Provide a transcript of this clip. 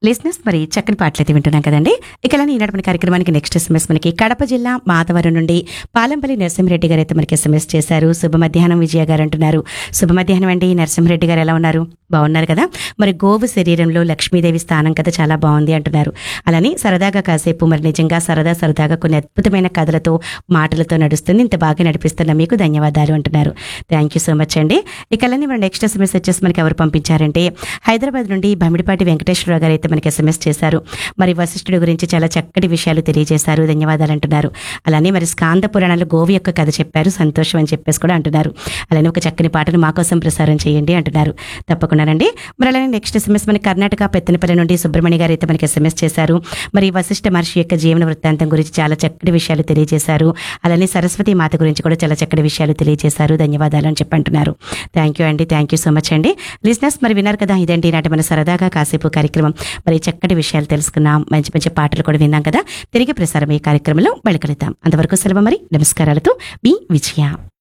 లిస్నెస్ మరి చక్కని పాటలు అయితే వింటున్నాం కదండి ఇక అలానే ఈనాటి మన కార్యక్రమానికి నెక్స్ట్ ఎస్ఎంఎస్ మనకి కడప జిల్లా మాధవరం నుండి పాలంపల్లి నరసింహరెడ్డి గారు అయితే మనకి ఎస్ఎంఎస్ చేశారు శుభ మధ్యాహ్నం విజయ గారు అంటున్నారు శుభ మధ్యాహ్నం అండి నరసింహరెడ్డి గారు ఎలా ఉన్నారు బాగున్నారు కదా మరి గోవు శరీరంలో లక్ష్మీదేవి స్థానం కదా చాలా బాగుంది అంటున్నారు అలానే సరదాగా కాసేపు మరి నిజంగా సరదా సరదాగా కొన్ని అద్భుతమైన కథలతో మాటలతో నడుస్తుంది ఇంత బాగా నడిపిస్తున్న మీకు ధన్యవాదాలు అంటున్నారు థ్యాంక్ యూ సో మచ్ అండి ఇక అలానే మన నెక్స్ట్ ఎస్ఎంఎస్ వచ్చేసి మనకి ఎవరు పంపించారంటే హైదరాబాద్ నుండి బమిడిపాటి వెంకటేశ్వరరావు గారు అయితే మనకి ఎస్ఎంఎస్ చేశారు మరి వశిష్ఠుడి గురించి చాలా చక్కటి విషయాలు తెలియజేశారు ధన్యవాదాలు అంటున్నారు అలానే మరి స్కాంద పురాణాలు గోవి యొక్క కథ చెప్పారు సంతోషం అని చెప్పేసి కూడా అంటున్నారు అలానే ఒక చక్కని పాటను మా కోసం ప్రసారం చేయండి అంటున్నారు తప్పకుండానండి మరి అలానే నెక్స్ట్ ఎస్ఎంఎస్ మన కర్ణాటక పెత్తనపల్లి నుండి సుబ్రహ్మణ్య గారు అయితే మనకి ఎస్ఎంఎస్ చేశారు మరి వశిష్ఠ మహర్షి యొక్క జీవన వృత్తాంతం గురించి చాలా చక్కటి విషయాలు తెలియజేశారు అలానే సరస్వతి మాత గురించి కూడా చాలా చక్కటి విషయాలు తెలియజేశారు ధన్యవాదాలు అని చెప్పి అంటున్నారు థ్యాంక్ యూ అండి థ్యాంక్ యూ సో మచ్ అండి లిజినెస్ మరి విన్నారు కదా ఇదండి నాటి మన సరదాగా కాసేపు కార్యక్రమం మరి చక్కటి విషయాలు తెలుసుకున్నాం మంచి మంచి పాటలు కూడా విన్నాం కదా తిరిగి ప్రసారం ఈ కార్యక్రమంలో వెళ్ళగలుగుతాం అంతవరకు సెలవు మరి నమస్కారాలతో మీ విజయ